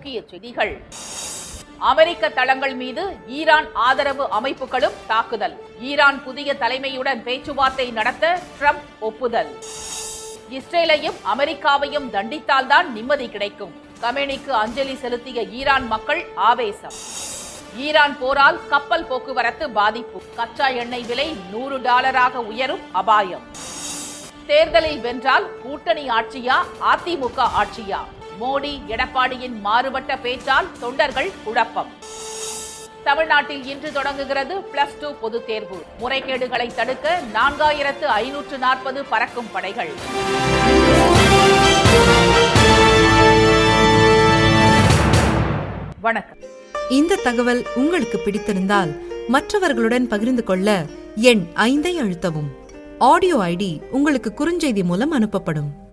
முக்கிய செய்திகள் அமெரிக்க தளங்கள் மீது ஈரான் ஆதரவு அமைப்புகளும் தாக்குதல் ஈரான் புதிய தலைமையுடன் பேச்சுவார்த்தை நடத்த ட்ரம்ப் ஒப்புதல் இஸ்ரேலையும் அமெரிக்காவையும் தண்டித்தால்தான் நிம்மதி கிடைக்கும் கமேனிக்கு அஞ்சலி செலுத்திய ஈரான் மக்கள் ஆவேசம் ஈரான் போரால் கப்பல் போக்குவரத்து பாதிப்பு கச்சா எண்ணெய் விலை நூறு டாலராக உயரும் அபாயம் தேர்தலில் வென்றால் கூட்டணி ஆட்சியா அதிமுக ஆட்சியா மோடி எடப்பாடியின் மாறுபட்ட பேச்சால் தொண்டர்கள் குழப்பம் தமிழ்நாட்டில் இன்று தொடங்குகிறது பிளஸ் டூ பொதுத் தேர்வு முறைகேடுகளை தடுக்க நான்காயிரத்து ஐநூற்று நாற்பது பறக்கும் படைகள் வணக்கம் இந்த தகவல் உங்களுக்கு பிடித்திருந்தால் மற்றவர்களுடன் பகிர்ந்து கொள்ள எண் ஐந்தை அழுத்தவும் ஆடியோ ஐடி உங்களுக்கு குறுஞ்செய்தி மூலம் அனுப்பப்படும்